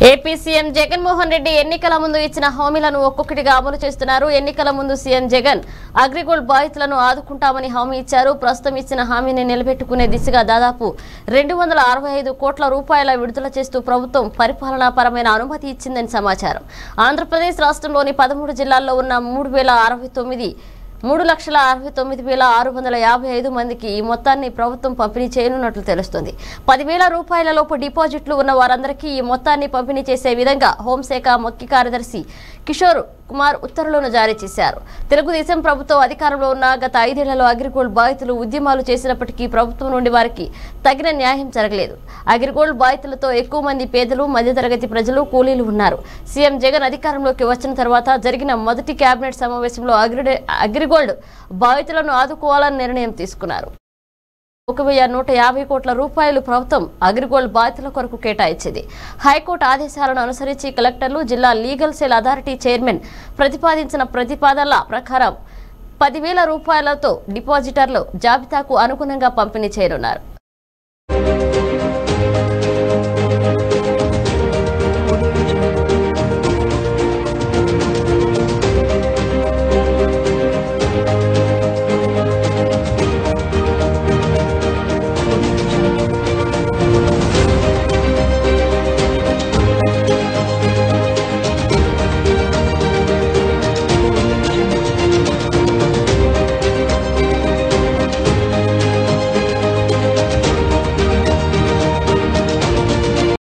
AP CM Jaganmohan Reddy ఎన్నికల ముందు ఇచ్చిన హామీలను ఒక్కొక్కటిగా అమలు చేస్తున్నారు ఎన్నికల ముందు సీఎం జగన్ అగ్రిగోల్డ్ బాధితులను ఆదుకుంటామని హామీ ఇచ్చారు ప్రస్తుతం ఇచ్చిన హామీని నిలబెట్టుకునే దిశగా దాదాపు రెండు వందల అరవై ఐదు కోట్ల రూపాయల విడుదల చేస్తూ ప్రభుత్వం పరిపాలనాపరమైన అనుమతి ఇచ్చిందని సమాచారం ఆంధ్రప్రదేశ్ రాష్ట్రంలోని పదమూడు జిల్లాల్లో ఉన్న మూడు వేల అరవై తొమ్మిది మూడు లక్షల అరవై తొమ్మిది వేల ఆరు వందల యాభై ఐదు మందికి ఈ మొత్తాన్ని ప్రభుత్వం పంపిణీ చేయనున్నట్లు తెలుస్తోంది పదివేల రూపాయల లోపు డిపాజిట్లు ఉన్న వారందరికీ ఈ మొత్తాన్ని పంపిణీ చేసే విధంగా హోంశాఖ ముఖ్య కార్యదర్శి కిషోర్ కుమార్ ఉత్తర్వులను జారీ చేశారు తెలుగుదేశం ప్రభుత్వం అధికారంలో ఉన్న గత ఐదేళ్లలో అగ్రిగోల్డ్ బాధితులు ఉద్యమాలు చేసినప్పటికీ ప్రభుత్వం నుండి వారికి తగిన న్యాయం జరగలేదు అగ్రిగోల్డ్ బాధితులతో ఎక్కువ మంది పేదలు మధ్యతరగతి ప్రజలు కూలీలు ఉన్నారు సీఎం జగన్ అధికారంలోకి వచ్చిన తర్వాత జరిగిన మొదటి కేబినెట్ సమావేశంలో అగ్రి అగ్రిగోల్డ్ బాధితులను ఆదుకోవాలని నిర్ణయం తీసుకున్నారు ఒక వెయ్యి నూట యాభై కోట్ల రూపాయలు ప్రభుత్వం అగ్రిగోల్డ్ బాధితుల కొరకు కేటాయించింది హైకోర్టు ఆదేశాలను అనుసరించి కలెక్టర్లు జిల్లా లీగల్ సెల్ అథారిటీ చైర్మన్ ప్రతిపాదించిన ప్రతిపాదనల ప్రకారం పదివేల రూపాయలతో డిపాజిటర్లు జాబితాకు అనుగుణంగా పంపిణీ చేయనున్నారు